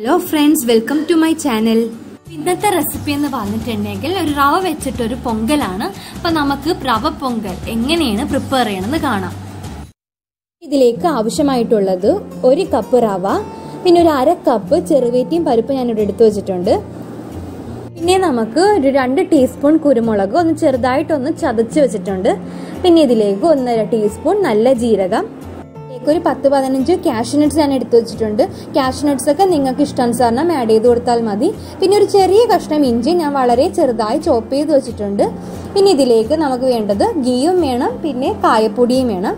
hello friends welcome to my channel ഇന്നത്തെ recipe എന്ന് പറഞ്ഞിട്ടുണ്ടെങ്കിൽ ഒരു റവ വെച്ചിട്ടൊരു പൊങ്കലാണ് അപ്പൊ നമുക്ക് റവ പൊങ്കൽ എങ്ങനെയാണ് പ്രിപ്പയർ ചെയ്യണമെന്ന് കാണാം ഇതിലേക്ക് ആവശ്യമായിട്ടുള്ളത് ഒരു കപ്പ് റവ പിന്നെ ഒരു അര കപ്പ് ചെറുവേറ്റിയും പരിപ്പ് ഞാനിവിടെ എടുത്തു വെച്ചിട്ടുണ്ട് പിന്നെ നമുക്ക് ഒരു രണ്ട് ടീസ്പൂൺ കുരുമുളക് ഒന്ന് ചെറുതായിട്ടൊന്ന് ചതച്ച് വെച്ചിട്ടുണ്ട് പിന്നെ ഇതിലേക്ക് ഒന്നര ടീസ്പൂൺ നല്ല ജീരകം ഇതിലേക്ക് ഒരു പത്ത് പതിനഞ്ച് ക്യാഷ് നട്ട്സ് ഞാൻ എടുത്തു വെച്ചിട്ടുണ്ട് ക്യാഷ് നട്ട്സ് ഒക്കെ നിങ്ങൾക്ക് ഇഷ്ടാനുസരണം ആഡ് ചെയ്ത് കൊടുത്താൽ മതി പിന്നെ ഒരു ചെറിയ കഷ്ണം ഇഞ്ചി ഞാൻ വളരെ ചെറുതായി ചോപ്പ് ചെയ്ത് വെച്ചിട്ടുണ്ട് പിന്നെ ഇതിലേക്ക് നമുക്ക് വേണ്ടത് ഗീയും വേണം പിന്നെ കായപ്പൊടിയും വേണം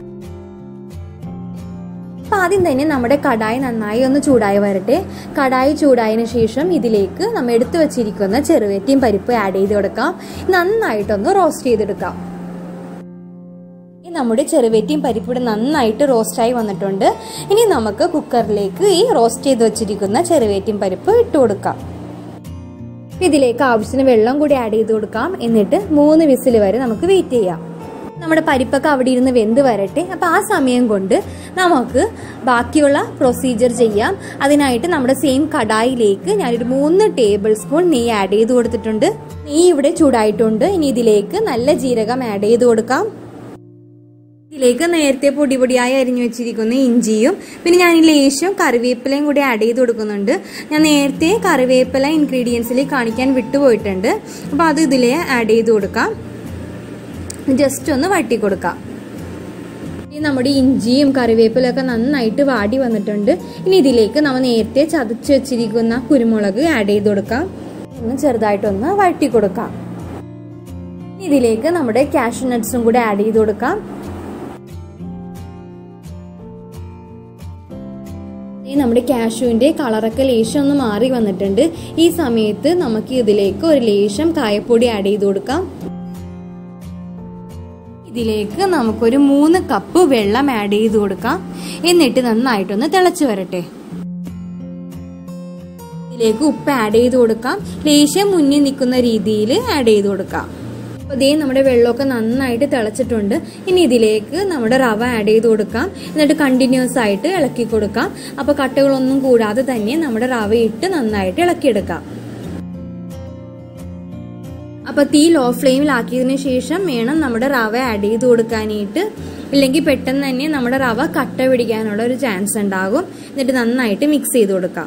അപ്പം ആദ്യം തന്നെ നമ്മുടെ കടായി നന്നായി ഒന്ന് ചൂടായി വരട്ടെ കടായി ചൂടായതിനു ശേഷം ഇതിലേക്ക് നമ്മൾ എടുത്തു വെച്ചിരിക്കുന്ന ചെറുവേറ്റിയും പരിപ്പ് ആഡ് ചെയ്ത് കൊടുക്കാം നന്നായിട്ടൊന്ന് റോസ്റ്റ് ചെയ്തെടുക്കാം നമ്മുടെ ചെറുവേറ്റിയും പരിപ്പ് ഇവിടെ നന്നായിട്ട് റോസ്റ്റായി വന്നിട്ടുണ്ട് ഇനി നമുക്ക് കുക്കറിലേക്ക് ഈ റോസ്റ്റ് ചെയ്ത് വെച്ചിരിക്കുന്ന ചെറുവേറ്റിയും പരിപ്പ് ഇട്ട് കൊടുക്കാം ഇതിലേക്ക് ആവശ്യത്തിന് വെള്ളം കൂടി ആഡ് ചെയ്ത് കൊടുക്കാം എന്നിട്ട് മൂന്ന് വിസിൽ വരെ നമുക്ക് വെയിറ്റ് ചെയ്യാം നമ്മുടെ പരിപ്പൊക്കെ അവിടെ ഇരുന്ന് വെന്ത് വരട്ടെ അപ്പോൾ ആ സമയം കൊണ്ട് നമുക്ക് ബാക്കിയുള്ള പ്രൊസീജിയർ ചെയ്യാം അതിനായിട്ട് നമ്മുടെ സെയിം കടായിലേക്ക് ഞാനൊരു മൂന്ന് ടേബിൾ സ്പൂൺ നെയ്യ് ആഡ് ചെയ്ത് കൊടുത്തിട്ടുണ്ട് നെയ്യ് ഇവിടെ ചൂടായിട്ടുണ്ട് ഇനി ഇതിലേക്ക് നല്ല ജീരകം ആഡ് ചെയ്ത് കൊടുക്കാം ഇതിലേക്ക് നേരത്തെ പൊടി പൊടിയായി അരിഞ്ഞു വെച്ചിരിക്കുന്ന ഇഞ്ചിയും പിന്നെ ഞാൻ ലേശം കറിവേപ്പിലയും കൂടി ആഡ് ചെയ്ത് കൊടുക്കുന്നുണ്ട് ഞാൻ നേരത്തെ കറിവേപ്പില ഇൻഗ്രീഡിയൻസിൽ കാണിക്കാൻ വിട്ടുപോയിട്ടുണ്ട് അപ്പോൾ അത് ഇതിലേ ആഡ് ചെയ്ത് കൊടുക്കാം ജസ്റ്റ് ഒന്ന് വട്ടി കൊടുക്കാം ഇനി നമ്മുടെ ഇഞ്ചിയും കറിവേപ്പിലൊക്കെ നന്നായിട്ട് വാടി വന്നിട്ടുണ്ട് ഇനി ഇതിലേക്ക് നമ്മൾ നേരത്തെ ചതച്ച് വെച്ചിരിക്കുന്ന കുരുമുളക് ആഡ് ചെയ്ത് കൊടുക്കാം ഒന്ന് ചെറുതായിട്ടൊന്ന് വഴറ്റി കൊടുക്കാം ഇനി ഇതിലേക്ക് നമ്മുടെ കാഷ്യൂ നട്ട്സും കൂടെ ആഡ് ചെയ്ത് കൊടുക്കാം ഈ നമ്മുടെ കാഷ്യൂവിൻ്റെ കളറൊക്കെ ലേശം ഒന്ന് മാറി വന്നിട്ടുണ്ട് ഈ സമയത്ത് നമുക്ക് ഇതിലേക്ക് ഒരു ലേശം കായപ്പൊടി ആഡ് ചെയ്ത് കൊടുക്കാം ഇതിലേക്ക് നമുക്കൊരു മൂന്ന് കപ്പ് വെള്ളം ആഡ് ചെയ്ത് കൊടുക്കാം എന്നിട്ട് നന്നായിട്ടൊന്ന് തിളച്ച് വരട്ടെ ഇതിലേക്ക് ഉപ്പ് ആഡ് ചെയ്ത് കൊടുക്കാം ലേശം മുന്നിൽ നിൽക്കുന്ന രീതിയിൽ ആഡ് ചെയ്ത് കൊടുക്കാം അപ്പോൾ ഇതേ നമ്മുടെ വെള്ളമൊക്കെ നന്നായിട്ട് തിളച്ചിട്ടുണ്ട് ഇനി ഇതിലേക്ക് നമ്മുടെ റവ ആഡ് ചെയ്ത് കൊടുക്കാം എന്നിട്ട് കണ്ടിന്യൂസ് ആയിട്ട് ഇളക്കി കൊടുക്കാം അപ്പോൾ കട്ടകളൊന്നും കൂടാതെ തന്നെ നമ്മുടെ റവ ഇട്ട് നന്നായിട്ട് ഇളക്കിയെടുക്കാം അപ്പോൾ തീ ലോ ഫ്ലെയിമിലാക്കിയതിന് ശേഷം വേണം നമ്മുടെ റവ ആഡ് ചെയ്ത് കൊടുക്കാനായിട്ട് ഇല്ലെങ്കിൽ പെട്ടെന്ന് തന്നെ നമ്മുടെ റവ കട്ട പിടിക്കാനുള്ള ഒരു ചാൻസ് ഉണ്ടാകും എന്നിട്ട് നന്നായിട്ട് മിക്സ് ചെയ്ത് കൊടുക്കാം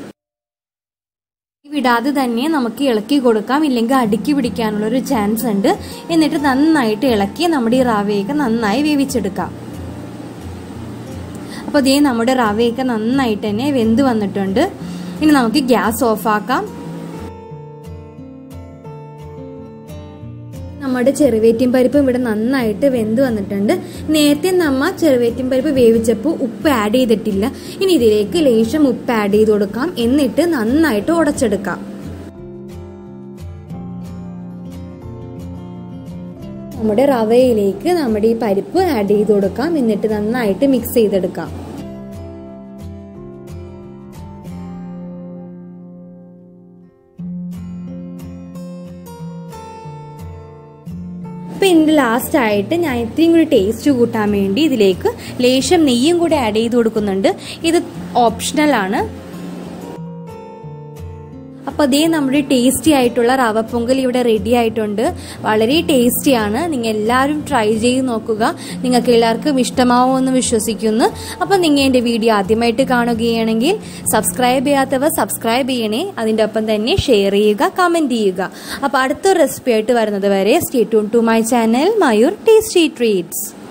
വിടാതെ തന്നെ നമുക്ക് ഇളക്കി കൊടുക്കാം ഇല്ലെങ്കിൽ അടുക്കി പിടിക്കാനുള്ള ഒരു ചാൻസ് ഉണ്ട് എന്നിട്ട് നന്നായിട്ട് ഇളക്കി നമ്മുടെ ഈ റവയൊക്കെ നന്നായി വേവിച്ചെടുക്കാം അപ്പോൾ ഇതേ നമ്മുടെ റവയൊക്കെ നന്നായിട്ട് തന്നെ വെന്ത് വന്നിട്ടുണ്ട് ഇനി നമുക്ക് ഗ്യാസ് ഓഫാക്കാം നമ്മുടെ ചെറുവേറ്റിൻ പരിപ്പ് ഇവിടെ നന്നായിട്ട് വെന്ത് വന്നിട്ടുണ്ട് നേരത്തെ നമ്മ ചെറുവേറ്റിൻ പരിപ്പ് വേവിച്ചപ്പോൾ ഉപ്പ് ആഡ് ചെയ്തിട്ടില്ല ഇനി ഇതിലേക്ക് ലേശം ഉപ്പ് ആഡ് ചെയ്ത് കൊടുക്കാം എന്നിട്ട് നന്നായിട്ട് ഉടച്ചെടുക്കാം നമ്മുടെ റവയിലേക്ക് നമ്മുടെ ഈ പരിപ്പ് ആഡ് ചെയ്ത് കൊടുക്കാം എന്നിട്ട് നന്നായിട്ട് മിക്സ് ചെയ്തെടുക്കാം അപ്പം ഇതിൻ്റെ ലാസ്റ്റ് ആയിട്ട് ഞാൻ ഇത്രയും കൂടി ടേസ്റ്റ് കൂട്ടാൻ വേണ്ടി ഇതിലേക്ക് ലേശം നെയ്യും കൂടി ആഡ് ചെയ്ത് കൊടുക്കുന്നുണ്ട് ഇത് ഓപ്ഷണലാണ് അപ്പോൾ അതേ നമ്മുടെ ടേസ്റ്റി ആയിട്ടുള്ള റവ പൊങ്കൽ ഇവിടെ റെഡി ആയിട്ടുണ്ട് വളരെ ടേസ്റ്റിയാണ് നിങ്ങൾ എല്ലാവരും ട്രൈ ചെയ്ത് നോക്കുക നിങ്ങൾക്ക് എല്ലാവർക്കും ഇഷ്ടമാവുമെന്ന് വിശ്വസിക്കുന്നു അപ്പോൾ നിങ്ങൾ എൻ്റെ വീഡിയോ ആദ്യമായിട്ട് കാണുകയാണെങ്കിൽ സബ്സ്ക്രൈബ് ചെയ്യാത്തവർ സബ്സ്ക്രൈബ് ചെയ്യണേ അതിൻ്റെ ഒപ്പം തന്നെ ഷെയർ ചെയ്യുക കമൻറ്റ് ചെയ്യുക അപ്പോൾ അടുത്തൊരു റെസിപ്പി ആയിട്ട് വരുന്നത് വരെ stay tune to my channel Mayur tasty treats